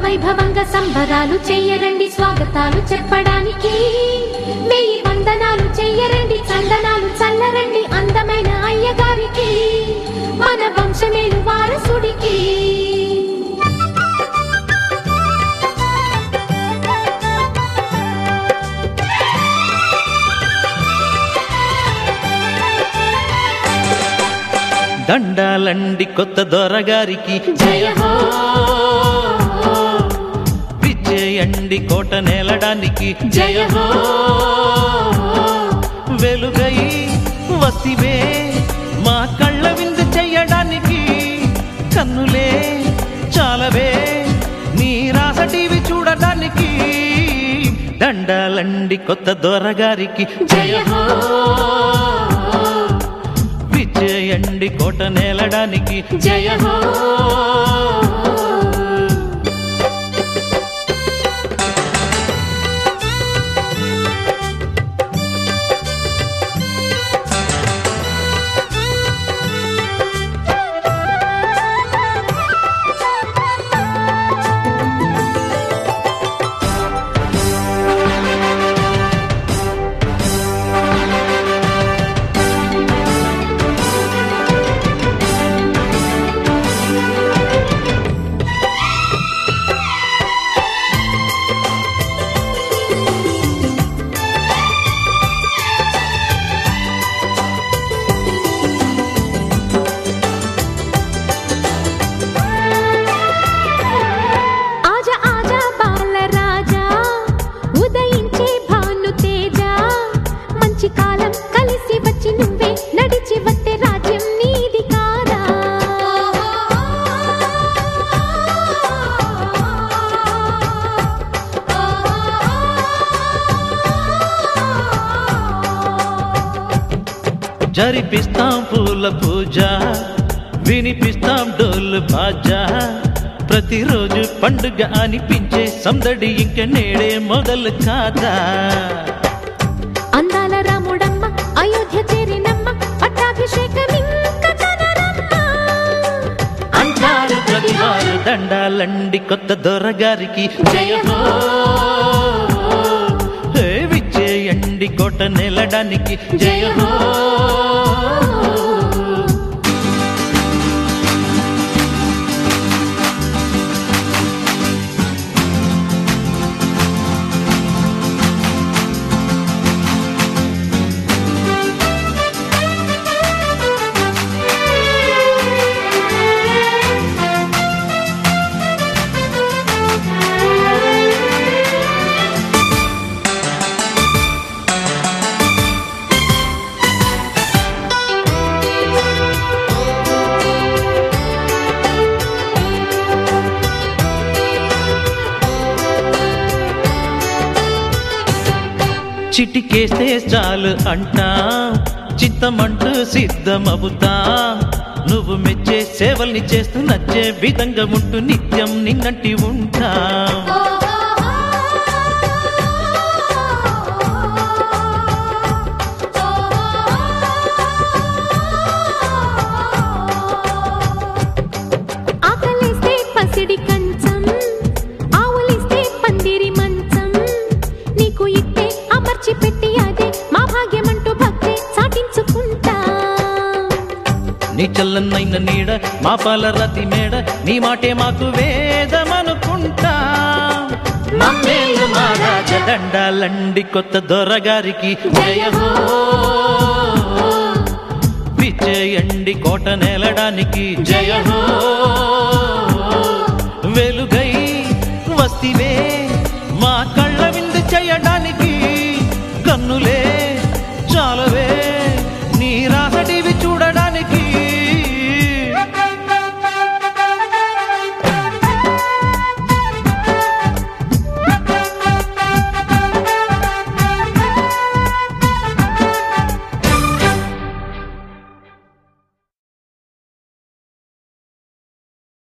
వైభవంగా సంబరాలు చెయ్యరండి స్వాగతాలు చెప్పడానికి వెయ్యి వందనాలు చెయ్యరండి చందనాలు చల్లరండి అందమైన అయ్యగారికి మన వంశమేలు వారసుడికి దండాలండి కొత్త దొరగారికి జయ హో విజయండి కోట నేలడానికి జయ హో వెలుగై వసివే మా కళ్ళ విందు చెయ్యడానికి కన్నులే చాలవే నీ రాస టీవీ చూడడానికి దండాలండి కొత్త దొరగారికి జయ హో విజయండి కోట నేలడానికి జయ హో ఆజా ఆజా బాలరాజా ఉదయించే భాను తేజ మంచి కాలం కలిసి వచ్చి నువ్వే నడిచి వస్తే రాజ్యం నీది కాదా జరిపిస్తాం పూల పూజ వినిపిస్తాం డోలు బాజా ప్రతిరోజు పండుగ అనిపించే సందడి ఇంక నేడే మొదలు కాదా అందాల రాముడమ్మ అయోధ్య చేరినమ్మ పట్టాభిషేకం ఇంక కనరమ్మ అంటారు ప్రతివారు దండాలండి కొత్త దొరగారికి జయ హో హే విజయండి కోట నెలడానికి జయ హో చిటికేస్తే చాలు అంటా చిత్తమంటూ సిద్ధమవుతా నువ్వు మెచ్చే సేవల్ని చేస్తూ నచ్చే విధంగా ఉంటూ నిత్యం నిన్నటి ఉంటా ఆకలిస్తే పసిడి కంచం ఆవులిస్తే పందిరి మంచం నీకు ఇట్టే అమర్చి పెట్టి అదే మా భాగ్యమంటూ భక్తే సాటించుకుంటా నీ చల్లనైన నీడ మా పాల రతి మేడ నీ మాటే మాకు వేదమనుకుంటా మమ్మేలు మా రాజ దండాలండి కొత్త దొరగారికి జయ హో విజయండి కోట నేలడానికి జయ హో వెలుగై వస్తివే